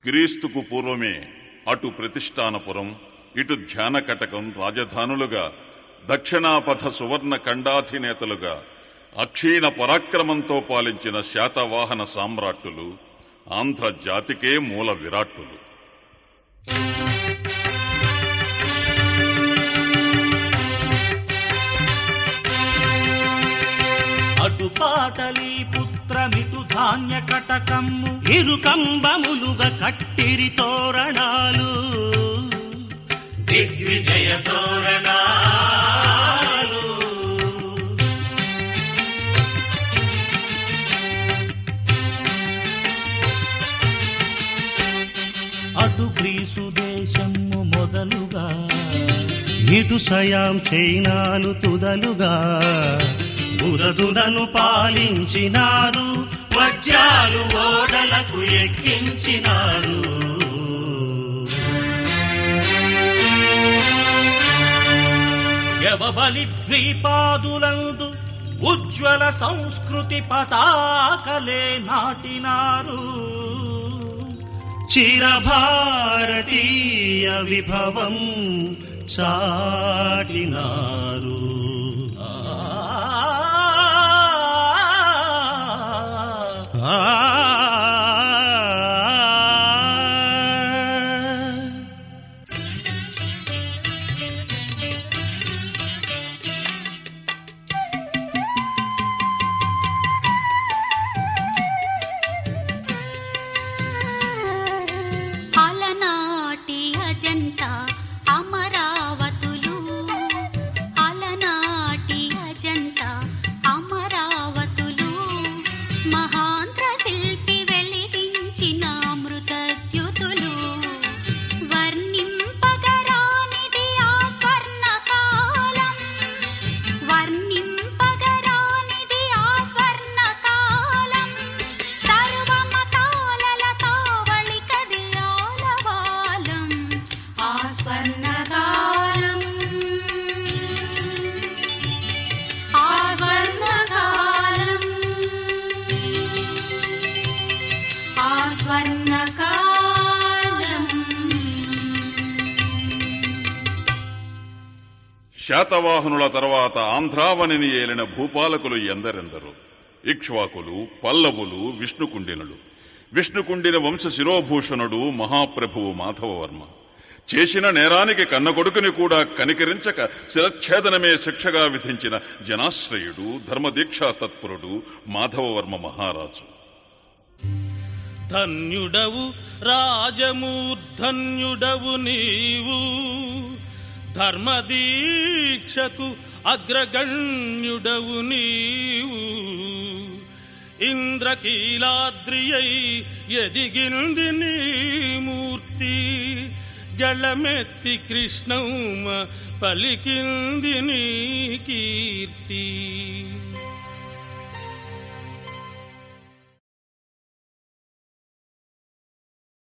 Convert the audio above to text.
క్రీస్తుకు పూర్వమే అటు ప్రతిష్టానపురం ఇటు ధ్యానకటకం రాజధానులుగా దక్షిణాపథ సువర్ణ ఖండాధినేతలుగా అక్షీణ పరాక్రమంతో పాలించిన శాతవాహన సామ్రాట్టులు ఆంధ్ర జాతికే మూల విరాట్టులు అటు పాటలి పుత్రమిటు ధాన్య కటకమ్ము ఇరుకంబములుగా కట్టిరి తోరణాలు దిగ్విజయ తోరణాలు అటు గ్రీసు దేశము మొదలుగా ఇటు సయాం చైనాలు తుదలుగా బురదులను పాలించినారు వజ్రాలు ఓడలకు ఎక్కించినారు యవబలి ద్వీపాదులందు ఉజ్వల సంస్కృతి పతాకలే నాటినారు చిరభారతీయ విభవం చాటినారు అలనాటి అజంత అమరావతులు అలనాటి అజంత అమరావతులు మహాంధ్ర శిల్పి వెలిగించిన అమృతద్యుతులు వర్ణింపగరానిది ఆ స్వర్ణకాలం వర్ణింపగరానిది ఆ స్వర్ణకాలం సర్వమతాలల తావళి కది ఆలవాలం ఆ స్వర్ణకాలం ఆ స్వర్ణకాలం ఆ స్వర్ణకాలం శాతవాహనుల తర్వాత ఆంధ్రావనిని ఏలిన భూపాలకులు ఎందరెందరు ఇక్ష్వాకులు పల్లవులు విష్ణుకుండినులు విష్ణుకుండిన వంశ శిరోభూషణుడు మహాప్రభువు మాధవవర్మ చేసిన నేరానికి కన్నకొడుకుని కూడా కనికరించక శిరచ్ఛేదనమే శిక్షగా విధించిన జనాశ్రయుడు ధర్మదీక్షా తత్పరుడు మాధవవర్మ మహారాజు ధన్యుడవు రాజమూర్ధన్యుడవు నీవు ధర్మదీక్షకు అగ్రగణ్యుడవు నీవు ఇంద్రకీలాద్రియై ఎదిగింది నీ మూర్తి జలమెత్తి కృష్ణౌమ పలికింది నీ కీర్తి